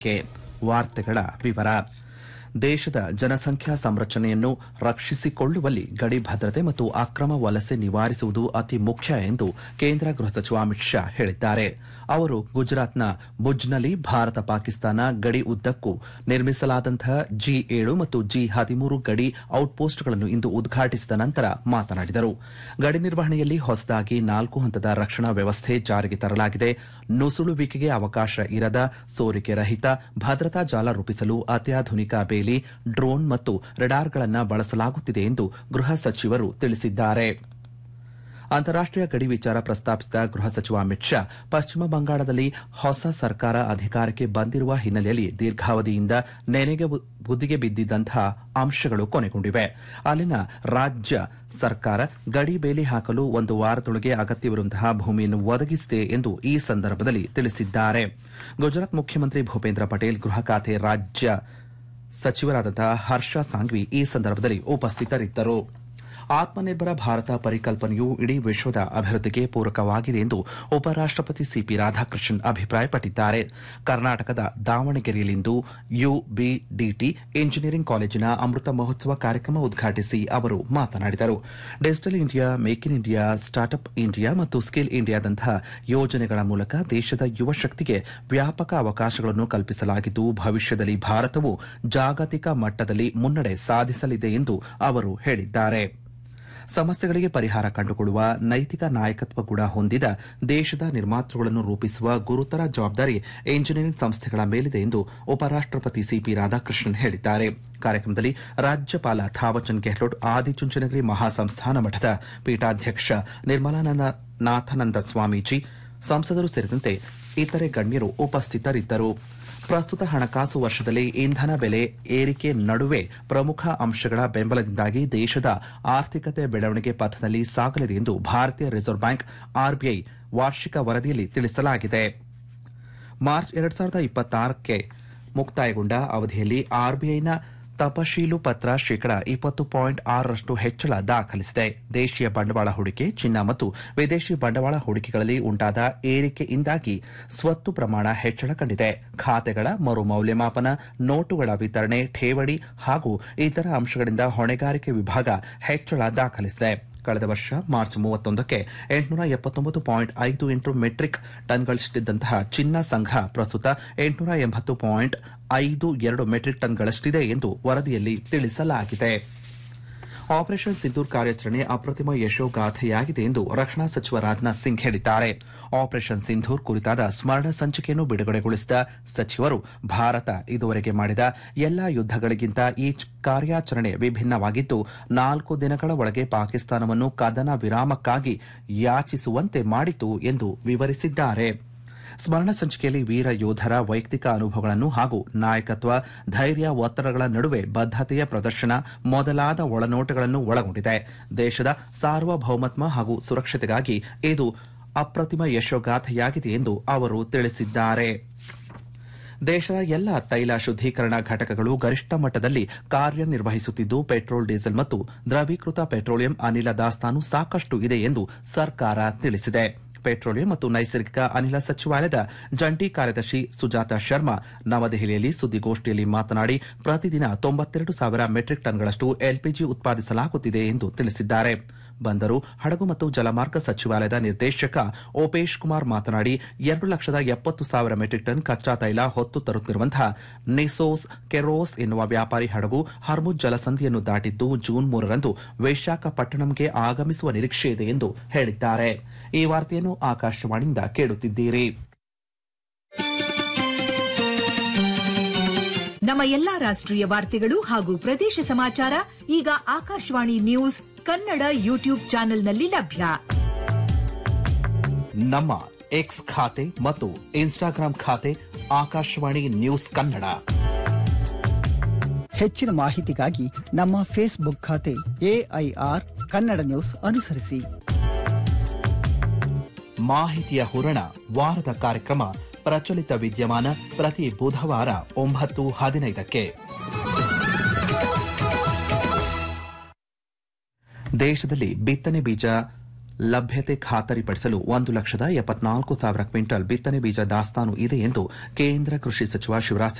K ವಾರ್ತೆಗಳ ವಿವರ ದೇಶದ ಜನಸಂಖ್ಯಾ ಸಂರಚನೆಯನ್ನು ರಕ್ಷಿಸಿಕೊಳ್ಳುವಲ್ಲಿ ಗಡಿ ಭದ್ರತೆ ಮತ್ತು ಅಕ್ರಮ ವಲಸೆ ನಿವಾರಿಸುವುದು ಅತಿ ಮುಖ್ಯ ಎಂದು ಕೇಂದ್ರ ಗೃಹ ಸಚಿವ ಅಮಿತ್ ಶಾ ಹೇಳಿದ್ದಾರೆ ಅವರು ಗುಜರಾತ್ನ ಭುಜ್ನಲ್ಲಿ ಭಾರತ ಪಾಕಿಸ್ತಾನ ಗಡಿ ಉದ್ದಕ್ಕೂ ನಿರ್ಮಿಸಲಾದಂತಹ ಜಿ ಏಳು ಮತ್ತು ಜಿ ಹದಿಮೂರು ಗಡಿ ಔಟ್ಪೋಸ್ಟ್ಗಳನ್ನು ಇಂದು ಉದ್ಘಾಟಿಸಿದ ನಂತರ ಮಾತನಾಡಿದರು ಗಡಿ ನಿರ್ವಹಣೆಯಲ್ಲಿ ಹೊಸದಾಗಿ ನಾಲ್ಕು ಹಂತದ ರಕ್ಷಣಾ ವ್ಯವಸ್ಥೆ ಜಾರಿಗೆ ತರಲಾಗಿದೆ ನುಸುಳುವಿಕೆಗೆ ಅವಕಾಶ ಇರದ ಸೋರಿಕೆ ರಹಿತ ಭದ್ರತಾ ಜಾಲ ರೂಪಿಸಲು ಅತ್ಯಾಧುನಿಕ ಬೇಲಿ ಡ್ರೋನ್ ಮತ್ತು ರೆಡಾರ್ಗಳನ್ನು ಬಳಸಲಾಗುತ್ತಿದೆ ಎಂದು ಗೃಹ ಸಚಿವರು ತಿಳಿಸಿದ್ದಾರೆ ಅಂತಾರಾಷ್ಟೀಯ ಗಡಿ ವಿಚಾರ ಪ್ರಸ್ತಾಪಿಸಿದ ಗೃಹ ಸಚಿವ ಅಮಿತ್ ಶಾ ಪಶ್ಚಿಮ ಬಂಗಾಳದಲ್ಲಿ ಹೊಸ ಸರ್ಕಾರ ಅಧಿಕಾರಕ್ಕೆ ಬಂದಿರುವ ಹಿನ್ನೆಲೆಯಲ್ಲಿ ದೀರ್ಘಾವಧಿಯಿಂದ ನೆನೆಗೆ ಬುದ್ದಿಗೆ ಬಿದ್ದಿದ್ದಂತಹ ಅಂಶಗಳು ಕೊನೆಗೊಂಡಿವೆ ಅಲ್ಲಿನ ರಾಜ್ಯ ಸರ್ಕಾರ ಗಡಿ ಬೇಲಿ ಹಾಕಲು ಒಂದು ವಾರದೊಳಗೆ ಅಗತ್ಯವಿರುವಂತಹ ಭೂಮಿಯನ್ನು ಒದಗಿಸಿದೆ ಎಂದು ಈ ಸಂದರ್ಭದಲ್ಲಿ ತಿಳಿಸಿದ್ದಾರೆ ಗುಜರಾತ್ ಮುಖ್ಯಮಂತ್ರಿ ಭೂಪೇಂದ್ರ ಪಟೇಲ್ ಗೃಹ ಖಾತೆ ರಾಜ್ಯ ಸಚಿವರಾದಂತಹ ಹರ್ಷ ಸಾಂಘ್ವಿ ಈ ಸಂದರ್ಭದಲ್ಲಿ ಉಪಸ್ಥಿತರಿದ್ದರು ಆತ್ಮನಿರ್ಭರ ಭಾರತ ಪರಿಕಲ್ಪನೆಯು ಇಡೀ ವಿಶ್ವದ ಅಭಿವೃದ್ಧಿಗೆ ಪೂರಕವಾಗಿದೆ ಎಂದು ಉಪರಾಷ್ಟಪತಿ ಸಿಪಿ ರಾಧಾಕೃಷ್ಣನ್ ಅಭಿಪ್ರಾಯಪಟ್ಟಿದ್ದಾರೆ ಕರ್ನಾಟಕದ ದಾವಣಗೆರೆಯಲ್ಲಿಂದು ಯುಬಿಡಿಟಿ ಇಂಜಿನಿಯರಿಂಗ್ ಕಾಲೇಜಿನ ಅಮೃತ ಮಹೋತ್ಸವ ಕಾರ್ಯಕ್ರಮ ಉದ್ಘಾಟಿಸಿ ಅವರು ಮಾತನಾಡಿದರು digital India make in India startup India ಮತ್ತು ಸ್ಕಿಲ್ ಇಂಡಿಯಾದಂತಹ ಯೋಜನೆಗಳ ಮೂಲಕ ದೇಶದ ಯುವ ಶಕ್ತಿಗೆ ವ್ಯಾಪಕ ಅವಕಾಶಗಳನ್ನು ಕಲ್ಪಿಸಲಾಗಿದ್ದು ಭವಿಷ್ಯದಲ್ಲಿ ಭಾರತವು ಜಾಗತಿಕ ಮಟ್ಟದಲ್ಲಿ ಮುನ್ನಡೆ ಸಾಧಿಸಲಿದೆ ಎಂದು ಅವರು ಹೇಳಿದ್ದಾರೆ ಸಮಸ್ಯೆಗಳಿಗೆ ಪರಿಹಾರ ಕಂಡುಕೊಳ್ಳುವ ನೈತಿಕ ನಾಯಕತ್ವ ಗುಣ ಹೊಂದಿದ ದೇಶದ ನಿರ್ಮಾತೃಗಳನ್ನು ರೂಪಿಸುವ ಗುರುತರ ಜವಾಬ್ದಾರಿ ಇಂಜಿನಿಯರಿಂಗ್ ಸಂಸ್ಥೆಗಳ ಮೇಲಿದೆ ಎಂದು ಉಪರಾಷ್ಟಪತಿ ಸಿಪಿ ರಾಧಾಕೃಷ್ಣನ್ ಹೇಳಿದ್ದಾರೆ ಕಾರ್ಯಕ್ರಮದಲ್ಲಿ ರಾಜ್ಯಪಾಲ ಥಾವರ್ಚಂದ್ ಗೆಹ್ಲೋಟ್ ಆದಿಚುಂಚನಗಿರಿ ಮಹಾಸಂಸ್ಥಾನ ಮಠದ ಪೀಠಾಧ್ಯಕ್ಷ ನಿರ್ಮಲಾನಂದ ಸ್ವಾಮೀಜಿ ಸಂಸದರು ಸೇರಿದಂತೆ ಇತರೆ ಗಣ್ಯರು ಉಪಸ್ಥಿತರಿದ್ದರು ಪ್ರಸ್ತುತ ಹಣಕಾಸು ವರ್ಷದಲ್ಲಿ ಇಂಧನ ಬೆಲೆ ಏರಿಕೆ ನಡುವೆ ಪ್ರಮುಖ ಅಂಶಗಳ ಬೆಂಬಲದಿಂದಾಗಿ ದೇಶದ ಆರ್ಥಿಕತೆ ಬೆಳವಣಿಗೆ ಪಥದಲ್ಲಿ ಸಾಗಲಿದೆ ಎಂದು ಭಾರತೀಯ ರಿಸರ್ವ್ ಬ್ಯಾಂಕ್ ಆರ್ಬಿಐ ವಾರ್ಷಿಕ ವರದಿಯಲ್ಲಿ ತಿಳಿಸಲಾಗಿದೆ ಮಾರ್ಚ್ ಎರಡ್ ಸಾವಿರದ ಇಪ್ಪತ್ತಾರಕ್ಕೆ ಮುಕ್ತಾಯಗೊಂಡ ಅವಧಿಯಲ್ಲಿ ಆರ್ಬಿಐನ ತಪಶೀಲು ಪತ್ರ ಶೇಕಡ ಇಪ್ಪತ್ತು ಪಾಯಿಂಟ್ ಆರರಷ್ಟು ಹೆಚ್ಚಳ ದಾಖಲಿಸಿದೆ ದೇಶೀಯ ಬಂಡವಾಳ ಹೂಡಿಕೆ ಚಿನ್ನ ಮತ್ತು ವಿದೇಶಿ ಬಂಡವಾಳ ಹೂಡಿಕೆಗಳಲ್ಲಿ ಉಂಟಾದ ಏರಿಕೆಯಿಂದಾಗಿ ಸ್ವತ್ತು ಪ್ರಮಾಣ ಹೆಚ್ಚಳ ಕಂಡಿದೆ ಖಾತೆಗಳ ಮರು ಮೌಲ್ಯಮಾಪನ ನೋಟುಗಳ ವಿತರಣೆ ಠೇವಣಿ ಹಾಗೂ ಇತರ ಅಂಶಗಳಿಂದ ಹೊಣೆಗಾರಿಕೆ ವಿಭಾಗ ಹೆಚ್ಚಳ ದಾಖಲಿಸಿದೆ ಕಳೆದ ವರ್ಷ ಮಾರ್ಚ್ ಮೂವತ್ತೊಂದಕ್ಕೆ ಎಂಟುನೂರ ಎಪ್ಪತ್ತೊಂಬತ್ತು ಪಾಯಿಂಟ್ ಐದು ಎಂಟು ಮೆಟ್ರಿಕ್ ಟನ್ಗಳಷ್ಟಿದ್ದಂತಹ ಚಿನ್ನ ಸಂಗ್ರಹ ಪ್ರಸ್ತುತ ಎಂಟುನೂರ ಎಂಬತ್ತು ಪಾಯಿಂಟ್ ಐದು ಎರಡು ಮೆಟ್ರಿಕ್ ಟನ್ಗಳಷ್ಟಿದೆ ಎಂದು ವರದಿಯಲ್ಲಿ ತಿಳಿಸಲಾಗಿದೆ ಆಪರೇಷನ್ ಸಿಂಧೂರ್ ಕಾರ್ಯಾಚರಣೆ ಅಪ್ರತಿಮ ಯಶೋಗಾಥೆಯಾಗಿದೆ ಎಂದು ರಕ್ಷಣಾ ಸಚಿವ ರಾಜನಾಥ್ ಸಿಂಗ್ ಹೇಳಿದ್ದಾರೆ ಆಪರೇಷನ್ ಸಿಂಧೂರ್ ಕುರಿತಾದ ಸ್ಮರಣ ಸಂಚಿಕೆಯನ್ನು ಬಿಡುಗಡೆಗೊಳಿಸಿದ ಸಚಿವರು ಭಾರತ ಇದುವರೆಗೆ ಮಾಡಿದ ಎಲ್ಲಾ ಯುದ್ದಗಳಿಗಿಂತ ಈ ಕಾರ್ಯಾಚರಣೆ ವಿಭಿನ್ನವಾಗಿದ್ದು ನಾಲ್ಕು ದಿನಗಳ ಒಳಗೆ ಪಾಕಿಸ್ತಾನವನ್ನು ಕದನ ವಿರಾಮಕ್ಕಾಗಿ ಯಾಚಿಸುವಂತೆ ಮಾಡಿತು ಎಂದು ವಿವರಿಸಿದ್ದಾರೆ ಸ್ಮರಣ ಸಂಚಿಕೆಯಲ್ಲಿ ವೀರ ಯೋಧರ ವೈಯಕ್ತಿಕ ಅನುಭವಗಳನ್ನು ಹಾಗೂ ನಾಯಕತ್ವ ಧೈರ್ಯ ಒತ್ತಡಗಳ ನಡುವೆ ಬದ್ದತೆಯ ಪ್ರದರ್ಶನ ಮೊದಲಾದ ಒಳನೋಟಗಳನ್ನು ಒಳಗೊಂಡಿದೆ ದೇಶದ ಸಾರ್ವಭೌಮತ್ವ ಹಾಗೂ ಸುರಕ್ಷತೆಗಾಗಿ ಇದು ಅಪ್ರತಿಮ ಯಶೋಗಾಥೆಯಾಗಿದೆ ಎಂದು ಅವರು ತಿಳಿಸಿದ್ದಾರೆ ದೇಶದ ಎಲ್ಲ ತೈಲ ಶುದ್ದೀಕರಣ ಘಟಕಗಳು ಗರಿಷ್ಠ ಮಟ್ಟದಲ್ಲಿ ಕಾರ್ಯನಿರ್ವಹಿಸುತ್ತಿದ್ದು ಪೆಟ್ರೋಲ್ ಡೀಸೆಲ್ ಮತ್ತು ದ್ರವೀಕೃತ ಪೆಟ್ರೋಲಿಯಂ ಅನಿಲ ದಾಸ್ತಾನು ಸಾಕಷ್ಟು ಇದೆ ಎಂದು ಸರ್ಕಾರ ತಿಳಿಸಿದೆ ಪೆಟ್ರೋಲಿಯಂ ಮತ್ತು ನೈಸರ್ಗಿಕ ಅನಿಲ ಸಚಿವಾಲಯದ ಜಂಟಿ ಕಾರ್ಯದರ್ಶಿ ಸುಜಾತ ಶರ್ಮಾ ನವದೆಹಲಿಯಲ್ಲಿ ಸುದ್ದಿಗೋಷ್ಠಿಯಲ್ಲಿ ಮಾತನಾಡಿ ಪ್ರತಿದಿನ ತೊಂಬತ್ತೆರಡು ಸಾವಿರ ಮೆಟ್ರಿಕ್ ಟನ್ಗಳಷ್ಟು ಎಲ್ಪಿಜಿ ಉತ್ಪಾದಿಸಲಾಗುತ್ತಿದೆ ಎಂದು ತಿಳಿಸಿದ್ದಾರೆ ಬಂದರು ಹಡಗು ಮತ್ತು ಜಲಮಾರ್ಗ ಸಚಿವಾಲಯದ ನಿರ್ದೇಶಕ ಓಪೇಶ್ ಕುಮಾರ್ ಮಾತನಾಡಿ ಎರಡು ಲಕ್ಷದ ಎಪ್ಪತ್ತು ಸಾವಿರ ಮೆಟ್ರಿಕ್ ಟನ್ ಕಚ್ಚಾ ತೈಲ ಹೊತ್ತು ತರುತ್ತಿರುವಂತಹ ನಿಸೋಸ್ ಕೆರೋಸ್ ಎನ್ನುವ ವ್ಯಾಪಾರಿ ಹಡಗು ಹರ್ಮುಜ್ ಜಲಸಂಧಿಯನ್ನು ದಾಟಿದ್ದು ಜೂನ್ ಮೂರರಂದು ವಿಶಾಖಪಟ್ಟಣಂಗೆ ಆಗಮಿಸುವ ನಿರೀಕ್ಷೆ ಇದೆ ಎಂದು ಹೇಳಿದ್ದಾರೆ ಈ ವಾರ್ತೆಯನ್ನು ಆಕಾಶವಾಣಿಯಿಂದ ಕೇಳುತ್ತಿದ್ದೀರಿ ನಮ್ಮ ಎಲ್ಲಾ ರಾಷ್ಟ್ರೀಯ ವಾರ್ತೆಗಳು ಹಾಗೂ ಪ್ರದೇಶ ಸಮಾಚಾರ ಈಗ ಆಕಾಶವಾಣಿ ನ್ಯೂಸ್ ಕನ್ನಡ ಯೂಟ್ಯೂಬ್ ಚಾನೆಲ್ನಲ್ಲಿ ಲಭ್ಯ ನಮ್ಮ ಎಕ್ಸ್ ಖಾತೆ ಮತ್ತು ಇನ್ಸ್ಟಾಗ್ರಾಂ ಖಾತೆ ಆಕಾಶವಾಣಿ ನ್ಯೂಸ್ ಕನ್ನಡ ಹೆಚ್ಚಿನ ಮಾಹಿತಿಗಾಗಿ ನಮ್ಮ ಫೇಸ್ಬುಕ್ ಖಾತೆ ಎಐಆರ್ ಕನ್ನಡ ನ್ಯೂಸ್ ಅನುಸರಿಸಿ ಮಾಹಿತಿಯ ಹೂರಣ ವಾರದ ಕಾರ್ಯಕ್ರಮ ಪ್ರಚಲಿತ ವಿದ್ಯಮಾನ ಪ್ರತಿ ಬುಧವಾರ ಒಂಬತ್ತು ಹದಿನೈದಕ್ಕೆ ದೇಶದಲ್ಲಿ ಬಿತ್ತನೆ ಬೀಜ ಲಭ್ಯತೆ ಖಾತರಿಪಡಿಸಲು ಒಂದು ಲಕ್ಷದ ಎಪ್ಪತ್ನಾಲ್ಕು ಸಾವಿರ ಕ್ವಿಂಟಲ್ ಬಿತ್ತನೆ ಬೀಜ ದಾಸ್ತಾನು ಇದೆ ಎಂದು ಕೇಂದ್ರ ಕೃಷಿ ಸಚಿವ ಶಿವರಾಜ್